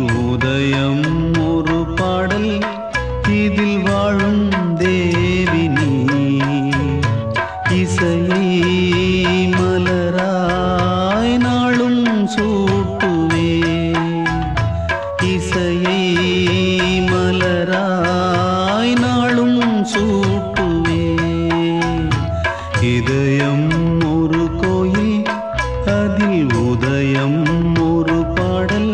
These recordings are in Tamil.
உதயம் ஒரு பாடல் இதில் வாழும் தேவி நீ இசையை மலராய் நாளும் சூட்டுவே இசையை மலராய் நாளும் சூட்டுவே இதயம் ஒரு கோயில் அதில் உதயம் ஒரு பாடல்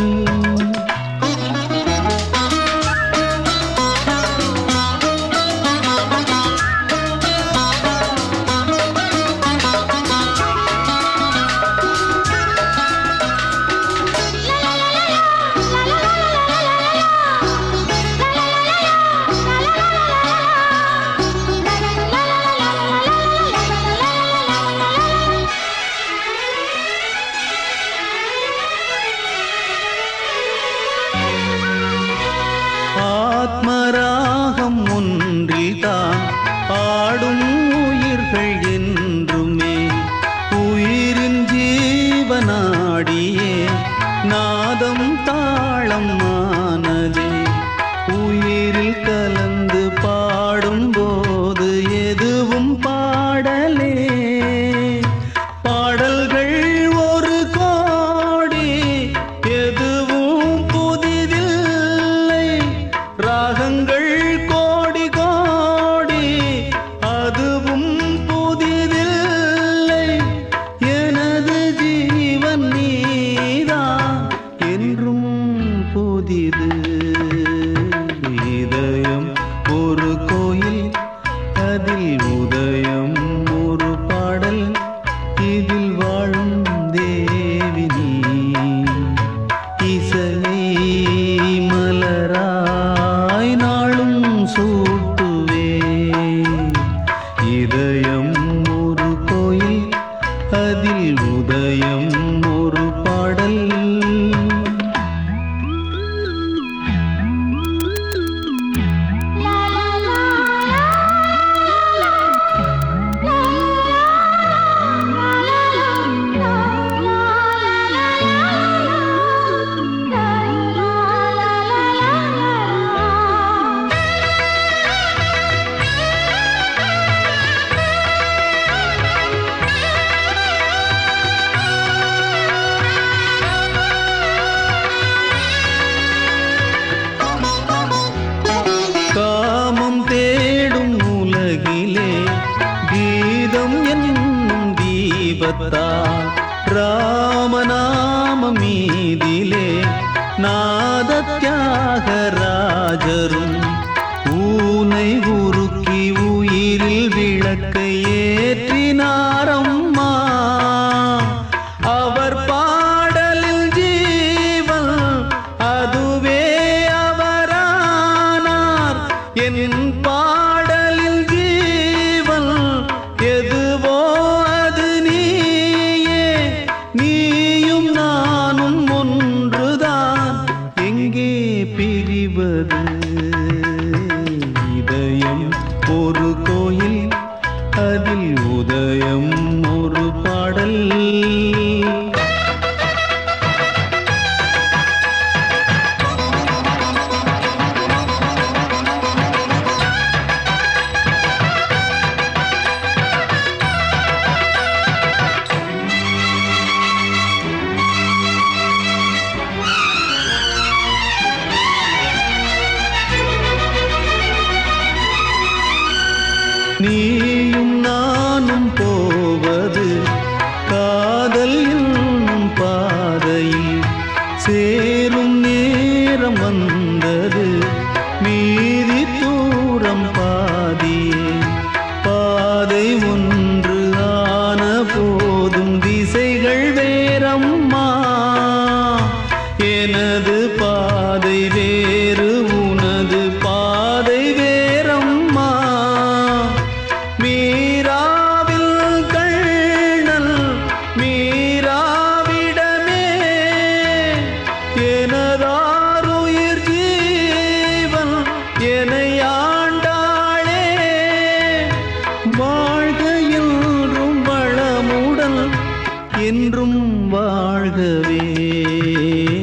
ஆத்மராகம் ஒன்றில் தான் ஆடும் உயிர்கள் என்றுமே உயிரின் ஜீவனாடியே நாதம் தாளம் ஆனதே உயிரில் கலந்து பாடும்போது எதுவும் பாடலே பாடல்கள் ஒரு கோடி எதுவும் புதிதில்லை ராகங்கள் கோடி கோடி அதுவும் புதிதில்லை எனது ஜீவன் நீதான் என்றும் புதிது இதயம் ஒரு கோயில் அதில் உதயம் ஒரு பாடல் இதில் வாழும் தேவி நீ இசையை மலராய் நாளும் சூட்டுவே இதயம் ஒரு கோயில் அதில் உதயம் ஒரு பாடல் காமம் தேடும் உலகிலே கீதம் என்னும் தீபத்தா ராமநாம மீதிலே நாத தியாகராஜரும் ஊனை உருக்கி உயிரில் விளக்கை ஏற்றினாரம்மா அவர் பாடலில் ஜீவன் அதுவே அவரானார் என் பாடலில் ஜீவன் எதுவோ அது நீயே நீயும் நானும் ஒன்றுதான் எங்கே பிரிவது இதயம் ஒரு கோயில் அதில் உதயம் ஒரு பாடல் நீயும் நானும் போவது காதல் என்னும் பாதையில் சேரும் நேரம் வந்தது மீதி தூரம் பாதியே பாதை ஒன்று ஆன போதும் திசைகள் வேறம்மா எனது பாதை வேறு உனது பாதை வேறம்மா மீராவில் கண்ணல் மீராவிடமே எனதாருயிர் ஜீவன் எனையாண்டாளே வாழ்க என்றும் வளமுடன் என்றும் வாழ்கவே